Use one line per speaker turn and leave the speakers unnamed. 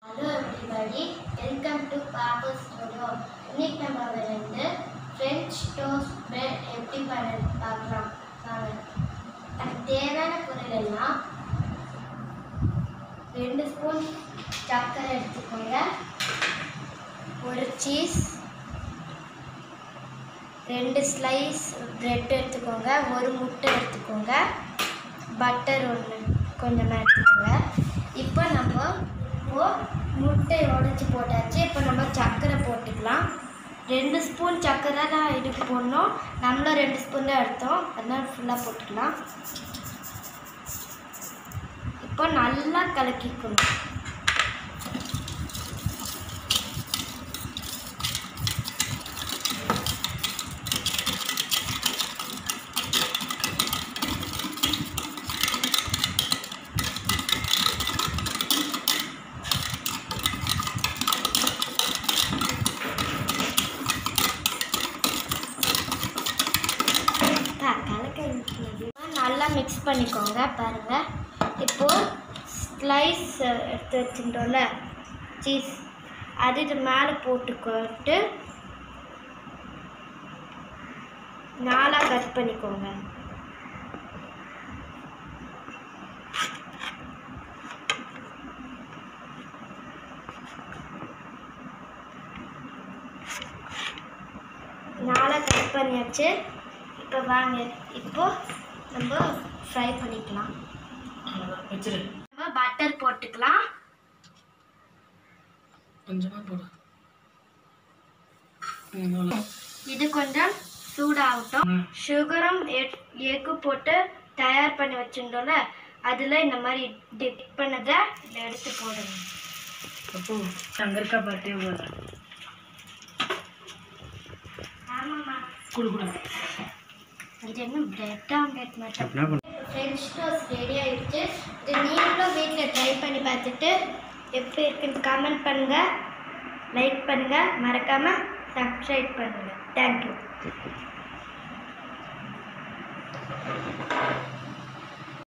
Hello everybody welcome to Pappa studio இன்னைக்கு நம்ம வந்து ஃப்ரெஞ்ச் டோஸ்ட் பிரெட் எப்படி பண்ணுறது பார்க்கலாம் வாங்க அதுக்கு தேவையான பொருள் எல்லாம் ரெண்டு ஸ்பூன் சர்க்கரை எடுத்துக்கோங்க ஒரு சீஸ் ரெண்டு ஸ்லைஸ் பிரெட் எடுத்துக்கோங்க ஒரு முட்டை எடுத்துக்கோங்க பட்டர் ஒன்று கொஞ்சமாக எடுத்துக்கோங்க இப்போ நம்ம இப்போ முட்டை உடைச்சி போட்டாச்சு இப்போ நம்ம சர்க்கரை போட்டுக்கலாம் ரெண்டு ஸ்பூன் சர்க்கரை தான் இதுக்கு போடணும் நம்மளும் ரெண்டு ஸ்பூன் தான் எடுத்தோம் அதனால ஃபுல்லாக போட்டுக்கலாம் இப்போ நல்லா கலக்கிக்கணும் பா, கலக்க வைக்கிறது. நல்லா மிக்ஸ் பண்ணிக்கோங்க பாருங்க இப்போ ஸ்லைஸ் எடுத்து வச்சுட்டோம்ல சீஸ் அது இது மேலே போட்டுக்கிட்டு நாலாக கட் பண்ணிக்கோங்க நாலாக கட் பண்ணியாச்சு இப்போ வாங்க இப்போ நம்ம ஃப்ரை பண்ணிக்கலாம்
வச்சிரு
நம்ம பட்டர் போட்டுக்கலாம்
கொஞ்சமா போடு ம், அவ்வளோ.
இது கொஞ்சம் சூடாகட்டும்
ம்.
சுகரும் எக்கு போட்டு தயார் பண்ணி வச்சுருந்தோம்ல அதில் இந்த மாதிரி டிப் பண்ணதை இதில் எடுத்து போடுங்க
அப்போ அங்க இருக்கா பாட்டே போல
ஆமாம்மா
குடு குடு
இது என்ன பிரெட் ஆம்லெட் மட்டும்
என்ன பண்ண
ஃப்ரெஞ்ச் டோஸ்ட் ரெடி ஆயிடுச்சு இது நீங்களும் வீட்டில் ட்ரை பண்ணி பார்த்துட்டு எப்படி இருக்குன்னு கமெண்ட் பண்ணுங்கள் லைக் பண்ணுங்கள் மறக்காமல் சப்ஸ்கிரைப் பண்ணுங்கள் தேங்க்யூ